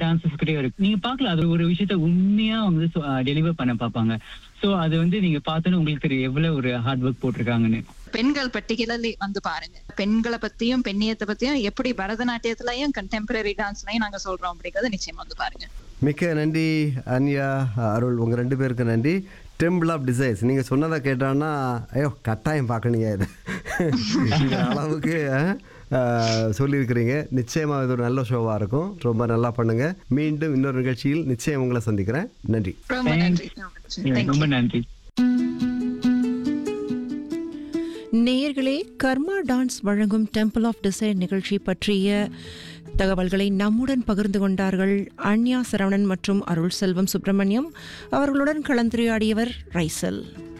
Dancers கிட்டே இருக்கு நீங்க பார்க்கலாம் அது ஒரு விஷயத்த உண்மையா வந்து டெலிவர் பண்ண பார்ப்பாங்க சோ அது வந்து நீங்க பார்த்தோன்னு உங்களுக்கு தெரியும் எவ்வளவு ஒரு ஹார்ட் ஒர்க் போட்டிருக்காங்கன்னு பெண்கள் பர்டிகுலர்லி வந்து பாருங்க பெண்களை பத்தியும் பெண்ணியத்தை பத்தியும் எப்படி பரதநாட்டியத்திலயும் கண்டெம்பரரி டான்ஸ்லயும் நாங்க சொல்றோம் அப்படிங்கறத நிச்சயமா வந்து பாருங்க மிக்க நன்றி அன்யா அருள் உங்கள் ரெண்டு பேருக்கு நன்றி டெம்பிள் ஆஃப் டிசைர்ஸ் நீங்கள் சொன்னதை கேட்டான்னா ஐயோ கட்டாயம் பார்க்கணுங்க இது இந்த அளவுக்கு ஆ, சொல்லியிருக்கிறீங்க நிச்சயமாக இது ஒரு நல்ல ஷோவாக இருக்கும் ரொம்ப நல்லா பண்ணுங்கள் மீண்டும் இன்னொரு நிகழ்ச்சியில் நிச்சயம் உங்களை சந்திக்கிறேன் நன்றி ரொம்ப நன்றி Thank you. ரொம்ப நன்றி நேயர்களே கர்மா டான்ஸ் வழங்கும் டெம்பிள் ஆஃப் டிசைர் நிகழ்ச்சி பற்றிய தகவல்களை நம்முடன் பகிர்ந்து கொண்டார்கள் அன்யா சரவணன் மற்றும் அருள் செல்வம் சுப்பிரமணியம் அவர்களுடன் கலந்துரையாடியவர் ரைசல்